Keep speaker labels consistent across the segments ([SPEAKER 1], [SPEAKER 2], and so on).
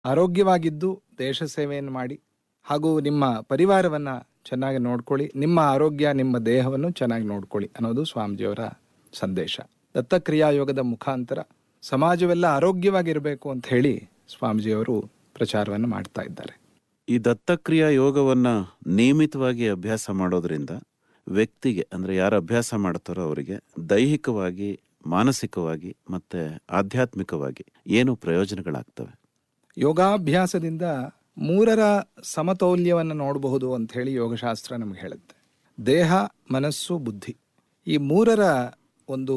[SPEAKER 1] ಆರೋಗ್ಯವಾಗಿದ್ದು ದೇಶ ಸೇವೆಯನ್ನು ಮಾಡಿ ಹಾಗೂ ನಿಮ್ಮ ಪರಿವಾರವನ್ನ ಚೆನ್ನಾಗಿ ನೋಡ್ಕೊಳ್ಳಿ ನಿಮ್ಮ ಆರೋಗ್ಯ ನಿಮ್ಮ ದೇಹವನ್ನು ಚೆನ್ನಾಗಿ ನೋಡ್ಕೊಳ್ಳಿ ಅನ್ನೋದು ಸ್ವಾಮೀಜಿಯವರ ಸಂದೇಶ ದತ್ತಕ್ರಿಯಾ ಯೋಗದ ಮುಖಾಂತರ ಸಮಾಜವೆಲ್ಲ ಆರೋಗ್ಯವಾಗಿರಬೇಕು ಅಂತ ಹೇಳಿ ಸ್ವಾಮೀಜಿಯವರು ಪ್ರಚಾರವನ್ನು ಮಾಡ್ತಾ ಇದ್ದಾರೆ
[SPEAKER 2] ಈ ದತ್ತಕ್ರಿಯಾ ಯೋಗವನ್ನ ನಿಯಮಿತವಾಗಿ ಅಭ್ಯಾಸ ಮಾಡೋದ್ರಿಂದ ವ್ಯಕ್ತಿಗೆ ಅಂದ್ರೆ ಯಾರು ಅಭ್ಯಾಸ ಮಾಡ್ತಾರೋ ಅವರಿಗೆ ದೈಹಿಕವಾಗಿ ಮಾನಸಿಕವಾಗಿ ಮತ್ತೆ ಆಧ್ಯಾತ್ಮಿಕವಾಗಿ ಏನು ಪ್ರಯೋಜನಗಳಾಗ್ತವೆ
[SPEAKER 1] ಯೋಗಾಭ್ಯಾಸದಿಂದ ಮೂರರ ಸಮತೌಲ್ಯವನ್ನು ನೋಡಬಹುದು ಅಂತ ಹೇಳಿ ಯೋಗಶಾಸ್ತ್ರ ನಮಗೆ ಹೇಳುತ್ತೆ ದೇಹ ಮನಸ್ಸು ಬುದ್ಧಿ ಈ ಮೂರರ ಒಂದು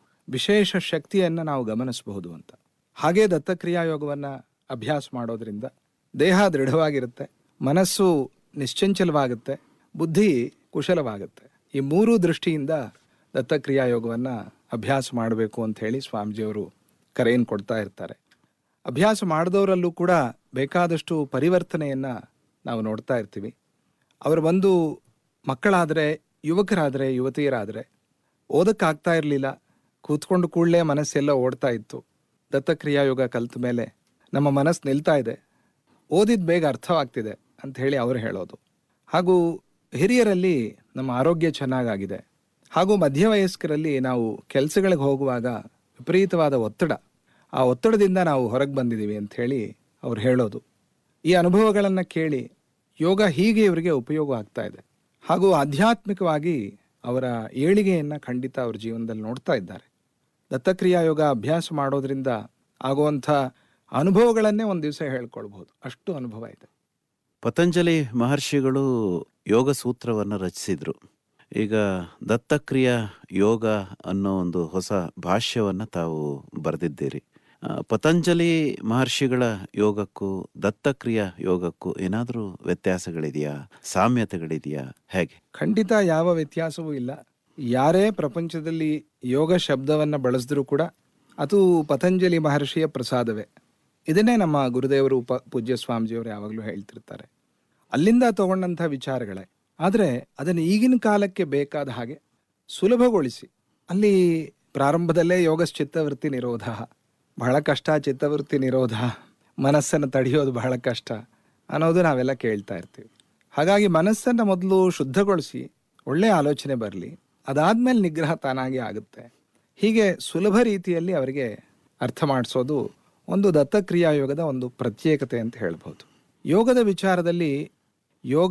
[SPEAKER 1] ವಿಶೇಷ ಶಕ್ತಿಯನ್ನು ನಾವು ಗಮನಿಸಬಹುದು ಅಂತ ಹಾಗೆ ದತ್ತಕ್ರಿಯಾ ಯೋಗವನ್ನು ಅಭ್ಯಾಸ ಮಾಡೋದ್ರಿಂದ ದೇಹ ದೃಢವಾಗಿರುತ್ತೆ ಮನಸ್ಸು ನಿಶ್ಚಂಚಲವಾಗುತ್ತೆ ಬುದ್ಧಿ ಕುಶಲವಾಗುತ್ತೆ ಈ ಮೂರು ದೃಷ್ಟಿಯಿಂದ ದತ್ತಕ್ರಿಯಾ ಯೋಗವನ್ನು ಅಭ್ಯಾಸ ಮಾಡಬೇಕು ಅಂತ ಹೇಳಿ ಸ್ವಾಮೀಜಿಯವರು ಕರೆಯನ್ನು ಕೊಡ್ತಾ ಇರ್ತಾರೆ ಅಭ್ಯಾಸ ಮಾಡಿದವರಲ್ಲೂ ಕೂಡ ಬೇಕಾದಷ್ಟು ಪರಿವರ್ತನೆಯನ್ನು ನಾವು ನೋಡ್ತಾ ಇರ್ತೀವಿ ಅವರು ಬಂದು ಮಕ್ಕಳಾದರೆ ಯುವಕರಾದರೆ ಯುವತಿಯರಾದರೆ ಓದಕ್ಕಾಗ್ತಾ ಇರಲಿಲ್ಲ ಕೂತ್ಕೊಂಡು ಕೂಡಲೇ ಮನಸ್ಸೆಲ್ಲ ಓಡ್ತಾ ಇತ್ತು ದತ್ತಕ್ರಿಯಾ ಯೋಗ ಕಲಿತ ಮೇಲೆ ನಮ್ಮ ಮನಸ್ಸು ನಿಲ್ತಾ ಇದೆ ಓದಿದ ಬೇಗ ಅರ್ಥವಾಗ್ತಿದೆ ಅಂತ ಹೇಳಿ ಅವರು ಹೇಳೋದು ಹಾಗೂ ಹಿರಿಯರಲ್ಲಿ ನಮ್ಮ ಆರೋಗ್ಯ ಚೆನ್ನಾಗಾಗಿದೆ ಹಾಗೂ ಮಧ್ಯವಯಸ್ಕರಲ್ಲಿ ನಾವು ಕೆಲಸಗಳಿಗೆ ಹೋಗುವಾಗ ವಿಪರೀತವಾದ ಒತ್ತಡ ಆ ಒತ್ತಡದಿಂದ ನಾವು ಹೊರಗೆ ಬಂದಿದ್ದೀವಿ ಅಂತ ಹೇಳಿ ಅವ್ರು ಹೇಳೋದು ಈ ಅನುಭವಗಳನ್ನು ಕೇಳಿ ಯೋಗ ಹೀಗೆ ಇವರಿಗೆ ಉಪಯೋಗ ಆಗ್ತಾ ಇದೆ ಹಾಗೂ ಆಧ್ಯಾತ್ಮಿಕವಾಗಿ ಅವರ ಏಳಿಗೆಯನ್ನು ಖಂಡಿತ ಅವ್ರ ಜೀವನದಲ್ಲಿ ನೋಡ್ತಾ ಇದ್ದಾರೆ ದತ್ತಕ್ರಿಯಾ ಯೋಗ ಅಭ್ಯಾಸ ಮಾಡೋದ್ರಿಂದ ಆಗುವಂಥ ಅನುಭವಗಳನ್ನೇ ಒಂದು ದಿವಸ ಹೇಳ್ಕೊಳ್ಬಹುದು ಅಷ್ಟು ಅನುಭವ ಇದೆ
[SPEAKER 2] ಪತಂಜಲಿ ಮಹರ್ಷಿಗಳು ಯೋಗ ಸೂತ್ರವನ್ನು ರಚಿಸಿದ್ರು ಈಗ ದತ್ತಕ್ರಿಯಾ ಯೋಗ ಅನ್ನೋ ಒಂದು ಹೊಸ ಭಾಷ್ಯವನ್ನ ತಾವು ಬರೆದಿದ್ದೀರಿ ಆ, ಪತಂಜಲಿ ಮಹರ್ಷಿಗಳ ಯೋಗಕ್ಕೂ ದತ್ತಕ್ರಿಯಾ ಯೋಗಕ್ಕೂ ಏನಾದರೂ ವ್ಯತ್ಯಾಸಗಳಿದೆಯಾ ಸಾಮ್ಯತೆಗಳಿದೆಯಾ ಹೇಗೆ
[SPEAKER 1] ಖಂಡಿತ ಯಾವ ವ್ಯತ್ಯಾಸವೂ ಇಲ್ಲ ಯಾರೇ ಪ್ರಪಂಚದಲ್ಲಿ ಯೋಗ ಶಬ್ದವನ್ನು ಬಳಸಿದ್ರೂ ಕೂಡ ಅದು ಪತಂಜಲಿ ಮಹರ್ಷಿಯ ಪ್ರಸಾದವೇ ಇದನ್ನೇ ನಮ್ಮ ಗುರುದೇವರು ಉಪ ಪೂಜ್ಯ ಸ್ವಾಮೀಜಿಯವರು ಯಾವಾಗಲೂ ಹೇಳ್ತಿರ್ತಾರೆ ಅಲ್ಲಿಂದ ತಗೊಂಡಂಥ ವಿಚಾರಗಳೇ ಆದರೆ ಅದನ್ನು ಈಗಿನ ಕಾಲಕ್ಕೆ ಬೇಕಾದ ಹಾಗೆ ಸುಲಭಗೊಳಿಸಿ ಅಲ್ಲಿ ಪ್ರಾರಂಭದಲ್ಲೇ ಯೋಗ ಚಿತ್ತವೃತ್ತಿ ನಿರೋಧ ಬಹಳ ಕಷ್ಟ ಚಿತ್ತವೃತ್ತಿ ನಿರೋಧ ಮನಸ್ಸನ್ನು ತಡೆಯೋದು ಬಹಳ ಕಷ್ಟ ಅನ್ನೋದು ನಾವೆಲ್ಲ ಕೇಳ್ತಾ ಇರ್ತೀವಿ ಹಾಗಾಗಿ ಮನಸ್ಸನ್ನು ಮೊದಲು ಶುದ್ಧಗೊಳಿಸಿ ಒಳ್ಳೆಯ ಆಲೋಚನೆ ಬರಲಿ ಅದಾದ್ಮೇಲೆ ನಿಗ್ರಹ ತಾನಾಗಿ ಆಗುತ್ತೆ ಹೀಗೆ ಸುಲಭ ರೀತಿಯಲ್ಲಿ ಅವರಿಗೆ ಅರ್ಥ ಮಾಡಿಸೋದು ಒಂದು ದತ್ತಕ್ರಿಯಾ ಯೋಗದ ಒಂದು ಪ್ರತ್ಯೇಕತೆ ಅಂತ ಹೇಳ್ಬೋದು ಯೋಗದ ವಿಚಾರದಲ್ಲಿ ಯೋಗ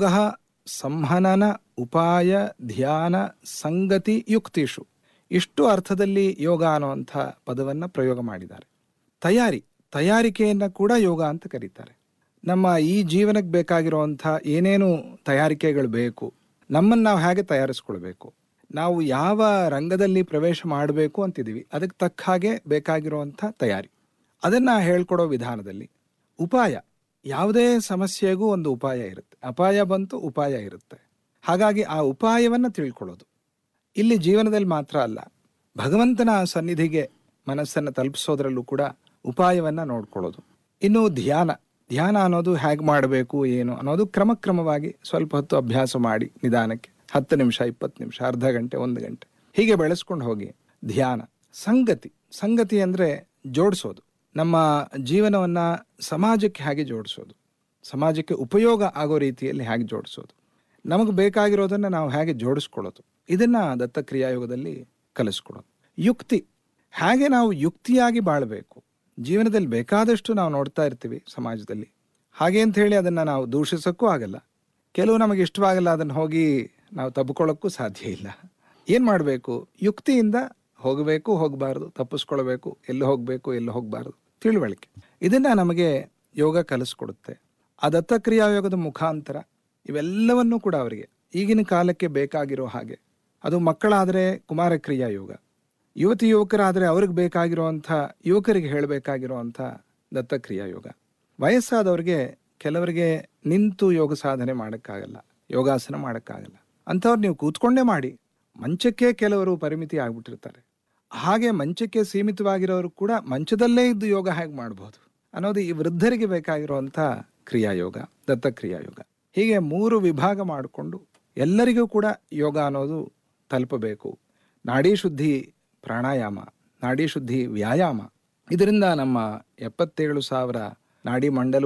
[SPEAKER 1] ಸಂಹನನ ಉಪಾಯ ಧ್ಯಾನ ಸಂಗತಿ ಯುಕ್ತಿಷು ಇಷ್ಟು ಅರ್ಥದಲ್ಲಿ ಯೋಗ ಅನ್ನುವಂಥ ಪದವನ್ನು ಪ್ರಯೋಗ ಮಾಡಿದ್ದಾರೆ ತಯಾರಿ ತಯಾರಿಕೆಯನ್ನು ಕೂಡ ಯೋಗ ಅಂತ ಕರೀತಾರೆ ನಮ್ಮ ಈ ಜೀವನಕ್ಕೆ ಬೇಕಾಗಿರುವಂಥ ಏನೇನು ತಯಾರಿಕೆಗಳು ಬೇಕು ನಮ್ಮನ್ನು ನಾವು ಹೇಗೆ ತಯಾರಿಸ್ಕೊಳ್ಬೇಕು ನಾವು ಯಾವ ರಂಗದಲ್ಲಿ ಪ್ರವೇಶ ಮಾಡಬೇಕು ಅಂತಿದ್ದೀವಿ ಅದಕ್ಕೆ ತಕ್ಕ ಹಾಗೆ ಬೇಕಾಗಿರುವಂಥ ತಯಾರಿ ಅದನ್ನು ಹೇಳ್ಕೊಡೋ ವಿಧಾನದಲ್ಲಿ ಉಪಾಯ ಯಾವುದೇ ಸಮಸ್ಯೆಗೂ ಒಂದು ಉಪಾಯ ಇರುತ್ತೆ ಅಪಾಯ ಬಂತು ಉಪಾಯ ಇರುತ್ತೆ ಹಾಗಾಗಿ ಆ ಉಪಾಯವನ್ನು ತಿಳ್ಕೊಳ್ಳೋದು ಇಲ್ಲಿ ಜೀವನದಲ್ಲಿ ಮಾತ್ರ ಅಲ್ಲ ಭಗವಂತನ ಸನ್ನಿಧಿಗೆ ಮನಸ್ಸನ್ನು ತಲುಪಿಸೋದ್ರಲ್ಲೂ ಕೂಡ ಉಪಾಯವನ್ನ ನೋಡ್ಕೊಳ್ಳೋದು ಇನ್ನು ಧ್ಯಾನ ಧ್ಯಾನ ಅನ್ನೋದು ಹೇಗೆ ಮಾಡಬೇಕು ಏನು ಅನ್ನೋದು ಕ್ರಮಕ್ರಮವಾಗಿ ಸ್ವಲ್ಪ ಹೊತ್ತು ಅಭ್ಯಾಸ ಮಾಡಿ ನಿಧಾನಕ್ಕೆ ಹತ್ತು ನಿಮಿಷ ಇಪ್ಪತ್ತು ನಿಮಿಷ ಅರ್ಧ ಗಂಟೆ ಒಂದು ಗಂಟೆ ಹೀಗೆ ಬೆಳೆಸ್ಕೊಂಡು ಹೋಗಿ ಧ್ಯಾನ ಸಂಗತಿ ಸಂಗತಿ ಅಂದ್ರೆ ಜೋಡಿಸೋದು ನಮ್ಮ ಜೀವನವನ್ನ ಸಮಾಜಕ್ಕೆ ಹೇಗೆ ಜೋಡಿಸೋದು ಸಮಾಜಕ್ಕೆ ಉಪಯೋಗ ಆಗೋ ರೀತಿಯಲ್ಲಿ ಹೇಗೆ ಜೋಡಿಸೋದು ನಮಗೆ ಬೇಕಾಗಿರೋದನ್ನ ನಾವು ಹೇಗೆ ಜೋಡಿಸ್ಕೊಳ್ಳೋದು ಇದನ್ನ ದತ್ತಕ್ರಿಯಾ ಯೋಗದಲ್ಲಿ ಕಲಿಸ್ಕೊಡೋದು ಯುಕ್ತಿ ಹೇಗೆ ನಾವು ಯುಕ್ತಿಯಾಗಿ ಬಾಳಬೇಕು ಜೀವನದಲ್ಲಿ ಬೇಕಾದಷ್ಟು ನಾವು ನೋಡ್ತಾ ಇರ್ತೀವಿ ಸಮಾಜದಲ್ಲಿ ಹಾಗೆ ಅಂತ ಹೇಳಿ ಅದನ್ನ ನಾವು ದೂಷಿಸಕ್ಕೂ ಆಗಲ್ಲ ಕೆಲವು ನಮಗೆ ಇಷ್ಟವಾಗಲ್ಲ ಅದನ್ನ ಹೋಗಿ ನಾವು ತಬ್ಕೊಳ್ಳೋಕ್ಕೂ ಸಾಧ್ಯ ಇಲ್ಲ ಏನ್ ಮಾಡಬೇಕು ಯುಕ್ತಿಯಿಂದ ಹೋಗಬೇಕು ಹೋಗಬಾರದು ತಪ್ಪಿಸ್ಕೊಳ್ಬೇಕು ಎಲ್ಲಿ ಹೋಗಬೇಕು ಎಲ್ಲಿ ಹೋಗಬಾರದು ತಿಳುವಳಿಕೆ ಇದನ್ನ ನಮಗೆ ಯೋಗ ಕಲಿಸ್ಕೊಡುತ್ತೆ ಆ ದತ್ತಕ್ರಿಯಾ ಯೋಗದ ಮುಖಾಂತರ ಇವೆಲ್ಲವನ್ನೂ ಕೂಡ ಅವರಿಗೆ ಈಗಿನ ಕಾಲಕ್ಕೆ ಬೇಕಾಗಿರೋ ಹಾಗೆ ಅದು ಮಕ್ಕಳಾದರೆ ಕುಮಾರ ಕ್ರಿಯಾ ಯೋಗ ಯುವತಿ ಯುವಕರಾದರೆ ಅವ್ರಿಗೆ ಬೇಕಾಗಿರುವಂಥ ಯುವಕರಿಗೆ ಹೇಳಬೇಕಾಗಿರುವಂಥ ದತ್ತಕ್ರಿಯಾ ಯೋಗ ವಯಸ್ಸಾದವ್ರಿಗೆ ಕೆಲವರಿಗೆ ನಿಂತು ಯೋಗ ಸಾಧನೆ ಮಾಡೋಕ್ಕಾಗಲ್ಲ ಯೋಗಾಸನ ಮಾಡೋಕ್ಕಾಗಲ್ಲ ಅಂಥವ್ರು ನೀವು ಕೂತ್ಕೊಂಡೇ ಮಾಡಿ ಮಂಚಕ್ಕೆ ಕೆಲವರು ಪರಿಮಿತಿ ಆಗ್ಬಿಟ್ಟಿರ್ತಾರೆ ಹಾಗೆ ಮಂಚಕ್ಕೆ ಸೀಮಿತವಾಗಿರೋರು ಕೂಡ ಮಂಚದಲ್ಲೇ ಇದ್ದು ಯೋಗ ಹೇಗೆ ಮಾಡ್ಬೋದು ಅನ್ನೋದು ಈ ವೃದ್ಧರಿಗೆ ಬೇಕಾಗಿರುವಂಥ ಕ್ರಿಯಾಯೋಗ ದತ್ತಕ್ರಿಯಾ ಯೋಗ ಹೀಗೆ ಮೂರು ವಿಭಾಗ ಮಾಡಿಕೊಂಡು ಎಲ್ಲರಿಗೂ ಕೂಡ ಯೋಗ ಅನ್ನೋದು ತಲುಪಬೇಕು ನಾಡಿ ಶುದ್ಧಿ ಪ್ರಾಣಾಯಾಮ ನಾಡಿ ಶುದ್ಧಿ ವ್ಯಾಯಾಮ ಇದರಿಂದ ನಮ್ಮ ಎಪ್ಪತ್ತೇಳು ಸಾವಿರ ನಾಡಿ ಮಂಡಲ